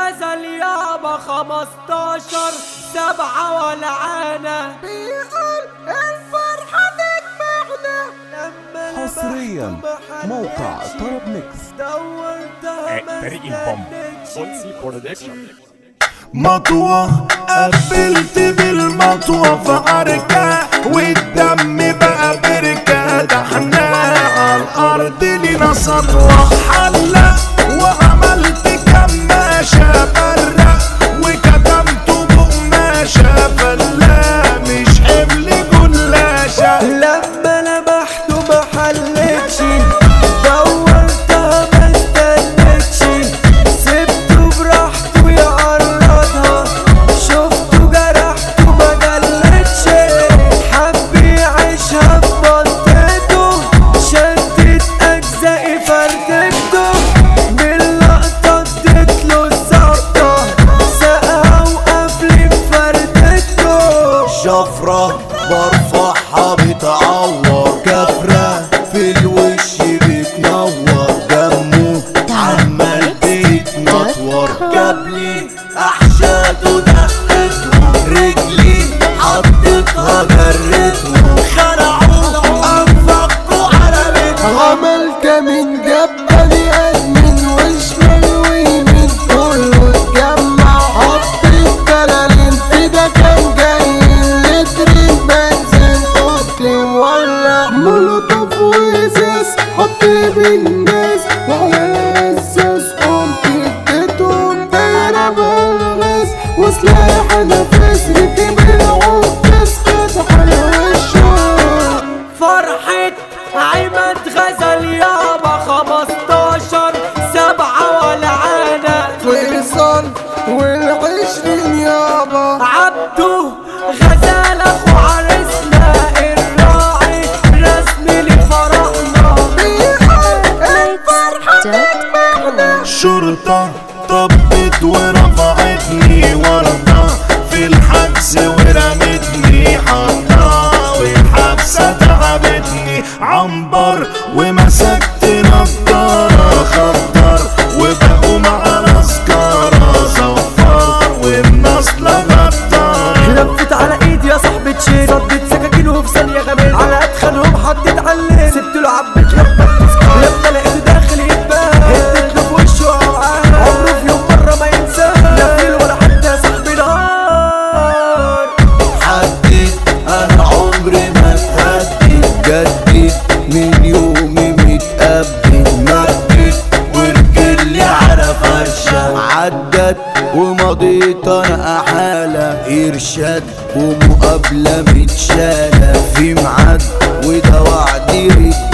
غزل يابا خمستاشر سبعة ولعانة بيقول الفرحة تجمعنا لما حصريا لمحت موقع محلتش طرب ميكس دورتها ما فريق البوم استنتش. بولسي برودكشن مطوة قبلت بالمطوة في عركة والدم بقى بركة ده احنا على الأرض لينا سطوة حلق وعملت كماشة برق وكتمت بقماشة فلا مش حمل جلاشة لما لمحته ما حلتش دورتها ما استنتش سبته براحته يعرضها شفته جرحته ما جلتش حب يعيشها في منطقته شدت اجزائي فردكته باللقطه اديتله الزقطه سقها وقفل فردكته شفرة برفعها بتعور كفرة في الوش بتنور دمه عمال بيتنطور جابلي أحشاته دقته رجلي حطيتها جرته خلعوا أنفقوا على بيتهم عملت من جبل يمين وشمال ويمين كله اتجمع حط الدلالين في ده كان جاي لتر بنزين قلت مولع مولوتوف وازاز حط بالناس وعلى الاساس قمت اديتهم دايرة بالغاز وسلاح نفس ركب العود تسقط على وشه فرحة عماد غزل يابا خمستاشر سبعة ولعانة فيصل والعشرين يابا عبده غزال اخو عرسنا الراعي رسمي لفرحنا شرطة طبت ورفعتني وردة في الحبس ورمتني حطة والحبسة تعبتني عنبر ومسكت نضارة خطر وبقوا مع الأسكارة زفر والنصلة غدار لفت على ايدي يا صاحبي تشيل صدت سكاكينه في ثانية غميت على ادخلهم حطيت عليه سبت له عبيت لما لما لقيته داخل يتبان اديت له في وشه اوعان عمره في يوم مرة ما ينساها لا فيل ولا حتى يا صاحبي نار حدد انا عمري ما اتهدد جدد من يومي متقبل مجد ورجلي على فرشة عدت ومضيت انا احالة ارشاد ومقابلة متشالة في ميعاد وده وعدي رجالة